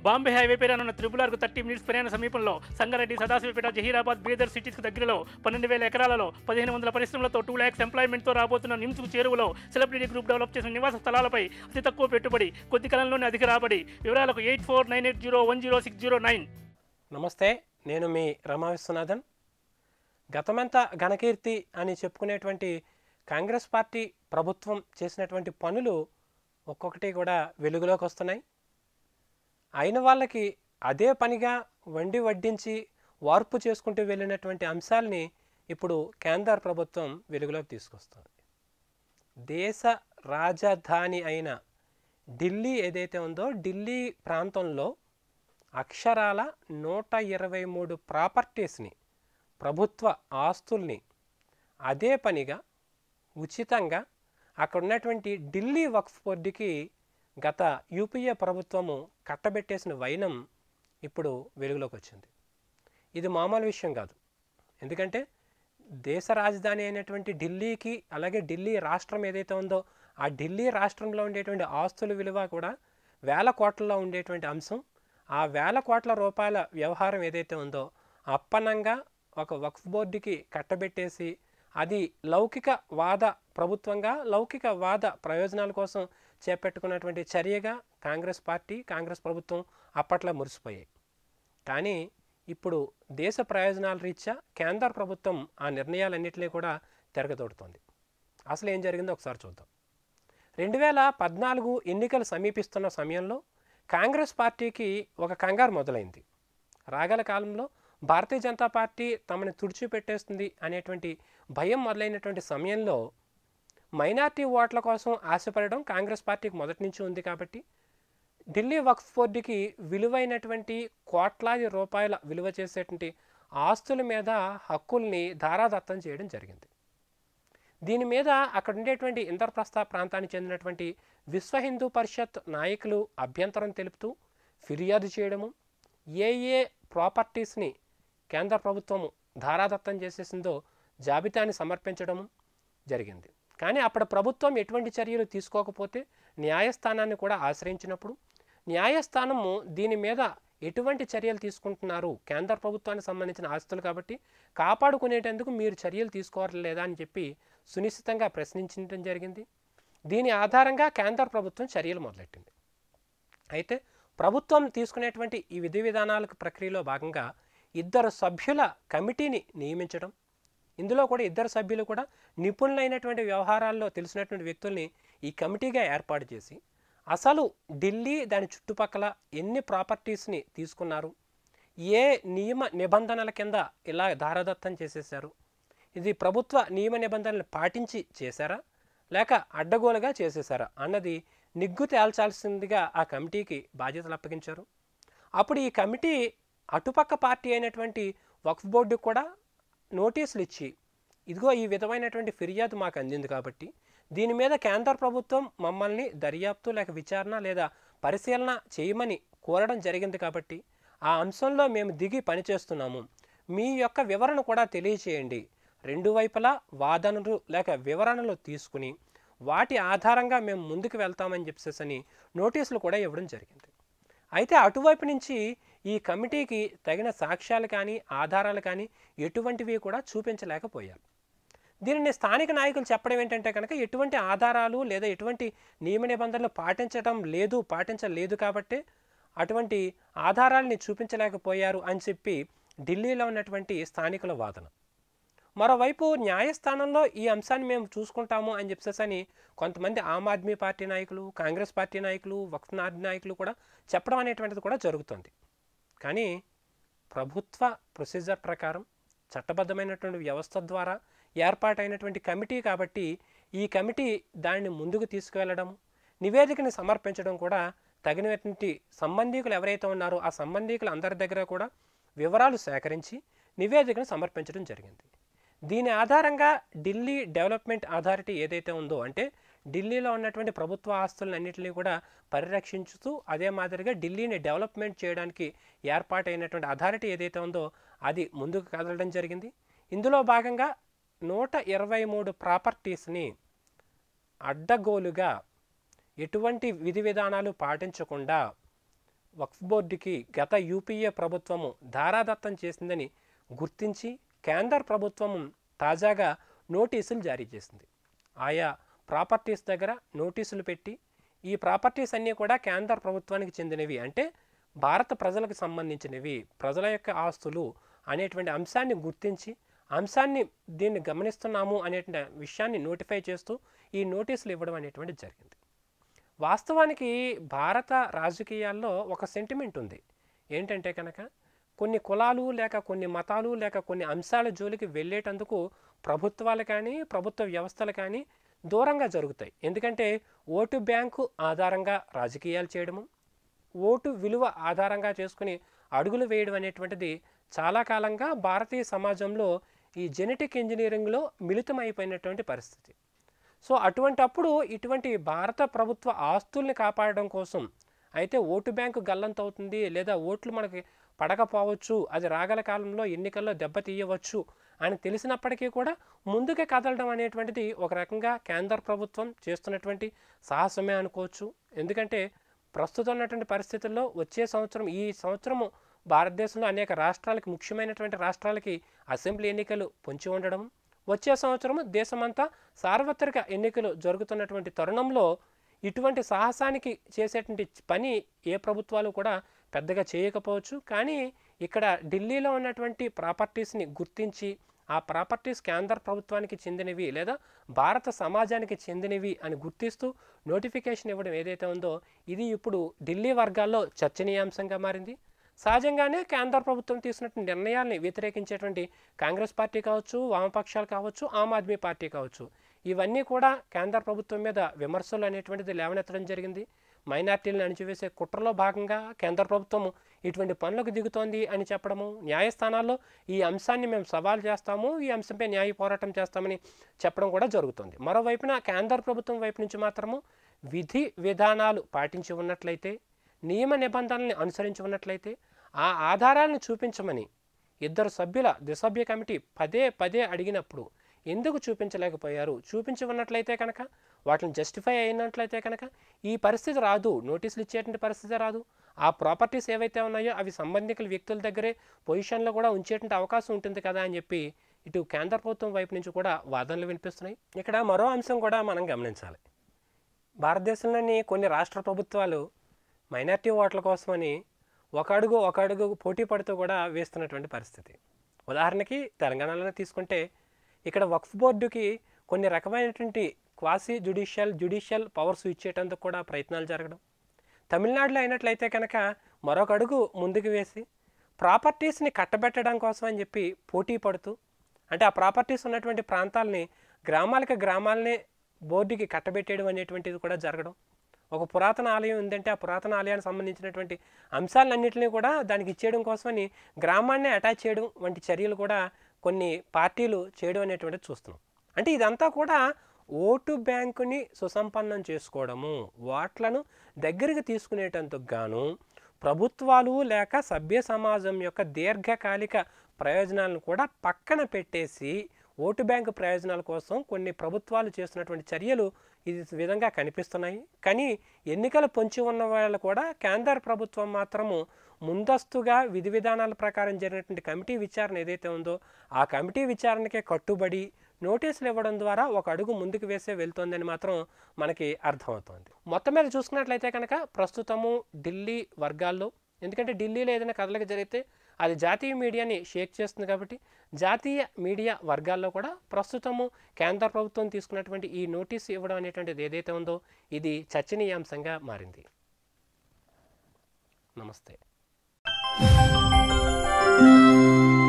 Bombay highway పైన ఉన్న త్రిపులార్కు thirty minutes ప్రయాణ సమీపంలో సంగారెడ్డి సదాశివపేట జహీరాబాద్ బీదర్ సిటీస్కు దగ్గరలో పన్నెండు వేల ఎకరాలలో పదిహేను వందల పరిశ్రమలతో టూ ల్యాక్స్ ఎంప్లాయ్మెంట్తో రాబోతున్న నిమ్స్కు చేరువలో సెలబ్రిటీ గ్రూప్ డెవలప్ చేసిన నివాస స్థలాలపై అతి తక్కువ పెట్టుబడి కొద్ది కాలంలోనే అధిక రాబడి వివరాలకు eight four nine eight zero one zero six zero nine నమస్తే నేను మీ రమా విశ్వనాథన్ గతమంతా ఘనకీర్తి అని చెప్పుకునేటువంటి కాంగ్రెస్ పార్టీ ప్రభుత్వం చేసినటువంటి పనులు ఒక్కొక్కటి కూడా వెలుగులోకి వస్తున్నాయి అయిన వాళ్ళకి అదే పనిగా వండి వడ్డించి వార్పు చేసుకుంటూ వెళ్ళినటువంటి అంశాలని ఇప్పుడు కేంద్ర ప్రభుత్వం వెలుగులోకి తీసుకొస్తుంది దేశ రాజధాని అయిన ఢిల్లీ ఏదైతే ఉందో ఢిల్లీ ప్రాంతంలో అక్షరాల నూట ఇరవై మూడు ప్రాపర్టీస్ని ప్రభుత్వ ఆస్తుల్ని అదే పనిగా ఉచితంగా అక్కడ ఉన్నటువంటి ఢిల్లీ వక్ఫ్ బోర్డుకి గత యూపీఏ ప్రభుత్వము కట్టబెట్టేసిన వైనం ఇప్పుడు వెలుగులోకి వచ్చింది ఇది మామూలు విషయం కాదు ఎందుకంటే దేశ రాజధాని అయినటువంటి ఢిల్లీకి అలాగే ఢిల్లీ రాష్ట్రం ఏదైతే ఉందో ఆ ఢిల్లీ రాష్ట్రంలో ఉండేటువంటి ఆస్తుల విలువ కూడా వేల కోట్లలో ఉండేటువంటి అంశం ఆ వేల కోట్ల రూపాయల వ్యవహారం ఏదైతే ఉందో అప్పనంగా ఒక వక్ఫ్ బోర్డుకి కట్టబెట్టేసి అది లౌకిక వాద ప్రభుత్వంగా లౌకిక వాద ప్రయోజనాల కోసం చేపట్టుకున్నటువంటి చర్యగా కాంగ్రెస్ పార్టీ కాంగ్రెస్ ప్రభుత్వం అప్పట్లో మురిసిపోయాయి కానీ ఇప్పుడు దేశ ప్రయోజనాల రీత్యా కేంద్ర ప్రభుత్వం ఆ నిర్ణయాలన్నింటినీ కూడా తిరగతోడుతోంది అసలు ఏం జరిగిందో ఒకసారి చూద్దాం రెండు వేల పద్నాలుగు ఎన్నికలు సమీపిస్తున్న సమయంలో కాంగ్రెస్ పార్టీకి ఒక కంగారు మొదలైంది రాగల కాలంలో భారతీయ జనతా పార్టీ తమని తుడిచిపెట్టేస్తుంది అనేటువంటి భయం మొదలైనటువంటి సమయంలో మైనార్టీ ఓట్ల కోసం ఆశపడడం కాంగ్రెస్ పార్టీకి మొదటి నుంచి ఉంది కాబట్టి ఢిల్లీ వక్ఫ్ బోర్డుకి విలువైనటువంటి కోట్లాది రూపాయల విలువ చేసేటువంటి ఆస్తుల మీద హక్కుల్ని ధారాదత్తం చేయడం జరిగింది దీని మీద అక్కడ ఉండేటువంటి ఇంద్రప్రస్థ ప్రాంతానికి చెందినటువంటి విశ్వ హిందూ పరిషత్ నాయకులు అభ్యంతరం తెలుపుతూ ఫిర్యాదు చేయడము ఏ ఏ ప్రాపర్టీస్ని కేంద్ర ప్రభుత్వము ధారాదత్తం చేసేసిందో జాబితాని సమర్పించడము జరిగింది కానీ అప్పుడు ప్రభుత్వం ఎటువంటి చర్యలు తీసుకోకపోతే న్యాయస్థానాన్ని కూడా ఆశ్రయించినప్పుడు న్యాయస్థానము దీని మీద ఎటువంటి చర్యలు తీసుకుంటున్నారు కేంద్ర ప్రభుత్వానికి సంబంధించిన ఆస్తులు కాబట్టి కాపాడుకునేటందుకు మీరు చర్యలు తీసుకోవాలి లేదా అని చెప్పి సునిశ్చితంగా ప్రశ్నించడం జరిగింది దీని ఆధారంగా కేంద్ర ప్రభుత్వం చర్యలు మొదలెట్టింది అయితే ప్రభుత్వం తీసుకునేటువంటి ఈ విధి విధానాలకు ప్రక్రియలో భాగంగా ఇద్దరు సభ్యుల కమిటీని నియమించడం ఇందులో కూడా ఇద్దరు సభ్యులు కూడా నిపుణులైనటువంటి వ్యవహారాల్లో తెలిసినటువంటి వ్యక్తుల్ని ఈ కమిటీగా ఏర్పాటు చేసి అసలు ఢిల్లీ దాని చుట్టుపక్కల ఎన్ని ప్రాపర్టీస్ని తీసుకున్నారు ఏ నియమ నిబంధనల కింద ఇలా ధారదత్తం చేసేశారు ఇది ప్రభుత్వ నియమ నిబంధనలు పాటించి చేశారా లేక అడ్డగోలుగా చేసేశారా అన్నది నిగ్గు తేల్చాల్సిందిగా ఆ కమిటీకి బాధ్యతలు అప్పగించారు అప్పుడు ఈ కమిటీ అటుపక్క పార్టీ అయినటువంటి వక్ఫ్ బోర్డుకు కూడా నోటీసులు ఇచ్చి ఇదిగో ఈ విధమైనటువంటి ఫిర్యాదు మాకు అందింది కాబట్టి దీని మీద కేంద్ర ప్రభుత్వం మమ్మల్ని దర్యాప్తు లేక విచారణ లేదా పరిశీలన చేయమని కోరడం జరిగింది కాబట్టి ఆ అంశంలో మేము దిగి పనిచేస్తున్నాము మీ యొక్క వివరణ కూడా తెలియచేయండి రెండు వైపులా వాదనలు లేక వివరణలు తీసుకుని వాటి ఆధారంగా మేము ముందుకు వెళ్తామని చెప్పేసి నోటీసులు కూడా ఇవ్వడం జరిగింది అయితే అటువైపు నుంచి ఈ కమిటీకి తగిన సాక్ష్యాలు కానీ ఆధారాలు కానీ ఎటువంటివి కూడా చూపించలేకపోయారు దీనిని స్థానిక నాయకులు చెప్పడం ఏంటంటే కనుక ఎటువంటి ఆధారాలు లేదా ఎటువంటి నియమ నిబంధనలు పాటించడం లేదు పాటించలేదు కాబట్టి అటువంటి ఆధారాలని చూపించలేకపోయారు అని చెప్పి ఢిల్లీలో ఉన్నటువంటి స్థానికుల వాదన మరోవైపు న్యాయస్థానంలో ఈ అంశాన్ని మేము చూసుకుంటాము అని చెప్పేసి కొంతమంది ఆమ్ ఆద్మీ పార్టీ నాయకులు కాంగ్రెస్ పార్టీ నాయకులు వక్ఫ్ నాయకులు కూడా చెప్పడం అనేటువంటిది కూడా జరుగుతుంది కానీ ప్రభుత్వ ప్రొసీజర్ ప్రకారం చట్టబద్ధమైనటువంటి వ్యవస్థ ద్వారా ఏర్పాటైనటువంటి కమిటీ కాబట్టి ఈ కమిటీ దానిని ముందుకు తీసుకువెళ్ళడం నివేదికని సమర్పించడం కూడా తగినటువంటి సంబంధీకులు ఎవరైతే ఉన్నారో ఆ సంబంధీకులు అందరి దగ్గర కూడా వివరాలు సేకరించి నివేదికను సమర్పించడం జరిగింది దీని ఆధారంగా ఢిల్లీ డెవలప్మెంట్ అథారిటీ ఏదైతే ఉందో అంటే ఢిల్లీలో ఉన్నటువంటి ప్రభుత్వ ఆస్తులన్నింటినీ కూడా పరిరక్షించుతూ అదే మాదిరిగా ఢిల్లీని డెవలప్మెంట్ చేయడానికి ఏర్పాటైనటువంటి అథారిటీ ఏదైతే ఉందో అది ముందుకు కదలడం జరిగింది ఇందులో భాగంగా నూట ఇరవై మూడు ప్రాపర్టీస్ని అడ్డగోలుగా ఎటువంటి విధి విధానాలు పాటించకుండా వక్ఫ్ బోర్డుకి గత యూపీఏ ప్రభుత్వము ధారాదత్తం చేసిందని గుర్తించి కేంద్ర ప్రభుత్వం తాజాగా నోటీసులు జారీ చేసింది ఆయా ప్రాపర్టీస్ దగ్గర నోటీసులు పెట్టి ఈ ప్రాపర్టీస్ అన్నీ కూడా కేంద్ర ప్రభుత్వానికి చెందినవి అంటే భారత ప్రజలకు సంబంధించినవి ప్రజల యొక్క ఆస్తులు అనేటువంటి అంశాన్ని గుర్తించి అంశాన్ని దీన్ని గమనిస్తున్నాము అనేటువంటి విషయాన్ని నోటిఫై చేస్తూ ఈ నోటీసులు ఇవ్వడం అనేటువంటిది జరిగింది వాస్తవానికి భారత రాజకీయాల్లో ఒక సెంటిమెంట్ ఉంది ఏంటంటే కనుక కొన్ని కులాలు లేక కొన్ని మతాలు లేక కొన్ని అంశాల జోలికి వెళ్ళేటందుకు ప్రభుత్వాలు కానీ ప్రభుత్వ వ్యవస్థలు కానీ దూరంగా జరుగుతాయి ఎందుకంటే ఓటు బ్యాంకు ఆధారంగా రాజకీయాలు చేయడము ఓటు విలువ ఆధారంగా చేసుకుని అడుగులు వేయడం అనేటువంటిది చాలా కాలంగా భారతీయ సమాజంలో ఈ జెనెటిక్ ఇంజనీరింగ్లో మిళితమైపోయినటువంటి పరిస్థితి సో అటువంటి అప్పుడు ఇటువంటి భారత ప్రభుత్వ ఆస్తుల్ని కాపాడడం కోసం అయితే ఓటు బ్యాంకు గల్లంతవుతుంది లేదా ఓట్లు మనకి పడకపోవచ్చు అది రాగల కాలంలో ఎన్నికల్లో దెబ్బతీయవచ్చు అని తెలిసినప్పటికీ కూడా ముందుకే కదలడం అనేటువంటిది ఒక రకంగా కేంద్ర ప్రభుత్వం చేస్తున్నటువంటి సాహసమే అనుకోవచ్చు ఎందుకంటే ప్రస్తుతం ఉన్నటువంటి పరిస్థితుల్లో వచ్చే సంవత్సరం ఈ సంవత్సరము భారతదేశంలో అనేక రాష్ట్రాలకి ముఖ్యమైనటువంటి రాష్ట్రాలకి అసెంబ్లీ ఎన్నికలు పొంచి ఉండడం వచ్చే సంవత్సరం దేశమంతా సార్వత్రిక ఎన్నికలు జరుగుతున్నటువంటి తరుణంలో ఇటువంటి సాహసానికి చేసేటువంటి పని ఏ ప్రభుత్వాలు కూడా పెద్దగా చేయకపోవచ్చు కానీ ఇక్కడ ఢిల్లీలో ఉన్నటువంటి ప్రాపర్టీస్ని గుర్తించి ఆ ప్రాపర్టీస్ కేంద్ర ప్రభుత్వానికి చెందినవి లేదా భారత సమాజానికి చెందినవి అని గుర్తిస్తూ నోటిఫికేషన్ ఇవ్వడం ఏదైతే ఉందో ఇది ఇప్పుడు ఢిల్లీ వర్గాల్లో చర్చనీయాంశంగా మారింది సహజంగానే కేంద్ర ప్రభుత్వం తీసుకున్నటువంటి నిర్ణయాల్ని వ్యతిరేకించేటువంటి కాంగ్రెస్ పార్టీ కావచ్చు వామపక్షాలు కావచ్చు ఆమ్ ఆద్మీ పార్టీ కావచ్చు ఇవన్నీ కూడా కేంద్ర ప్రభుత్వం మీద విమర్శలు అనేటువంటిది లేవనెత్తడం జరిగింది మైనార్టీలను అణిచివేసే కుట్రలో భాగంగా కేంద్ర ప్రభుత్వం ఇటువంటి పనులకు దిగుతోంది అని చెప్పడము న్యాయస్థానాల్లో ఈ అంశాన్ని మేము సవాల్ చేస్తాము ఈ అంశంపై న్యాయ పోరాటం చేస్తామని చెప్పడం కూడా జరుగుతుంది మరోవైపున కేంద్ర ప్రభుత్వం వైపు నుంచి మాత్రము విధి విధానాలు పాటించి ఉన్నట్లయితే నియమ నిబంధనల్ని అనుసరించి ఉన్నట్లయితే ఆ ఆధారాలను చూపించమని ఇద్దరు సభ్యుల ద్విసభ్య కమిటీ పదే పదే అడిగినప్పుడు ఎందుకు చూపించలేకపోయారు చూపించి ఉన్నట్లయితే కనుక వాటిని జస్టిఫై అయినట్లయితే కనుక ఈ పరిస్థితి రాదు నోటీసులు ఇచ్చేటువంటి పరిస్థితి రాదు ఆ ప్రాపర్టీస్ ఏవైతే ఉన్నాయో అవి సంబంధికుల వ్యక్తుల దగ్గరే పొజిషన్లో కూడా ఉంచేటువంటి అవకాశం ఉంటుంది కదా అని చెప్పి ఇటు కేంద్ర ప్రభుత్వం వైపు నుంచి కూడా వాదనలు వినిపిస్తున్నాయి ఇక్కడ మరో అంశం కూడా మనం గమనించాలి భారతదేశంలోని కొన్ని రాష్ట్ర ప్రభుత్వాలు మైనార్టీ ఓట్ల కోసమని ఒక అడుగు ఒక అడుగు పోటీ పడుతూ కూడా వేస్తున్నటువంటి పరిస్థితి ఉదాహరణకి తెలంగాణలో తీసుకుంటే ఇక్కడ వక్ఫ్ బోర్డుకి కొన్ని రకమైనటువంటి క్వాసీ జుడిషియల్ జుడిషియల్ పవర్స్ ఇచ్చేటందుకు కూడా ప్రయత్నాలు జరగడం తమిళనాడులో అయినట్లయితే కనుక మరొక అడుగు ముందుకు వేసి ప్రాపర్టీస్ని కట్టబెట్టడం కోసం అని చెప్పి పోటీ పడుతూ అంటే ఆ ప్రాపర్టీస్ ఉన్నటువంటి ప్రాంతాలని గ్రామాలకు గ్రామాలనే బోర్డుకి కట్టబెట్టేయడం అనేటువంటిది కూడా జరగడం ఒక పురాతన ఆలయం ఉందంటే ఆ పురాతన ఆలయానికి సంబంధించినటువంటి అంశాలన్నింటినీ కూడా దానికి ఇచ్చేయడం కోసమని గ్రామాన్ని అటాచ్ చేయడం వంటి చర్యలు కూడా కొన్ని పార్టీలు చేయడం అనేటువంటిది చూస్తున్నాం అంటే ఇదంతా కూడా ఓటు బ్యాంకుని సుసంపన్నం చేసుకోవడము ఓట్లను దగ్గరికి తీసుకునేటందుకు గాను ప్రభుత్వాలు లేక సభ్య సమాజం యొక్క దీర్ఘకాలిక ప్రయోజనాలను కూడా పక్కన పెట్టేసి ఓటు బ్యాంకు ప్రయోజనాల కోసం కొన్ని ప్రభుత్వాలు చేస్తున్నటువంటి చర్యలు ఈ విధంగా కనిపిస్తున్నాయి కానీ ఎన్నికలు పొంచి ఉన్న వాళ్ళు కూడా కేంద్ర ప్రభుత్వం మాత్రము ముందస్తుగా విధి విధానాల ప్రకారం జరిగినటువంటి కమిటీ విచారణ ఏదైతే ఉందో ఆ కమిటీ విచారణకే కట్టుబడి నోటీసులు ఇవ్వడం ద్వారా ఒక అడుగు ముందుకు వేసే వెళ్తోందని మాత్రం మనకి అర్థమవుతోంది మొత్తం మీద చూసుకున్నట్లయితే కనుక ప్రస్తుతము ఢిల్లీ వర్గాల్లో ఎందుకంటే ఢిల్లీలో ఏదైనా కదలిక జరిగితే అది జాతీయ మీడియాని షేక్ చేస్తుంది కాబట్టి జాతీయ మీడియా వర్గాల్లో కూడా ప్రస్తుతము కేంద్ర ప్రభుత్వం తీసుకున్నటువంటి ఈ నోటీస్ ఇవ్వడం అనేటువంటిది ఏదైతే ఉందో ఇది చర్చనీయాంశంగా మారింది నమస్తే